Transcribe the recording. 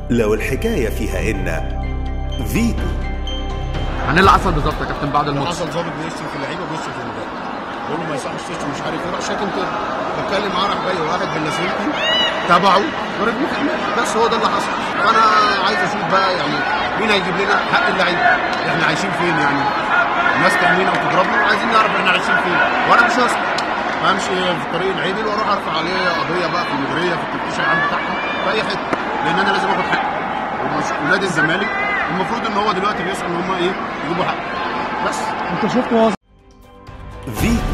لو الحكاية فيها إن فيتو عن ايه اللي حصل بالظبط يا كابتن بعد اللي الماتش حصل ظابط بيشتم في اللعيبه بيشتم في المدرب بقول له ما يصحش تشتم مش عارف ايه راح شاتم كده بتكلم معاه راح جاي واحد باللاسلكي تبعه ورجله في الماء. بس هو ده اللي حصل فانا عايز اشوف بقى يعني مين هيجيب لنا حق اللعيبه احنا عايشين فين يعني الناس تهمينا وتضربنا عايزين نعرف احنا عايشين فين وانا مش هسكت همشي في طريق العيدل واروح ارفع عليه قضيه بقى في المديريه في التفتيش العام بتاعهم في اي حته لان انا لازم اخد حقي ومش- ونادي الزمالك المفروض ان هو دلوقتي بيسعى ان هم ايه يجيبوا حق بس انت شفت هو فيتو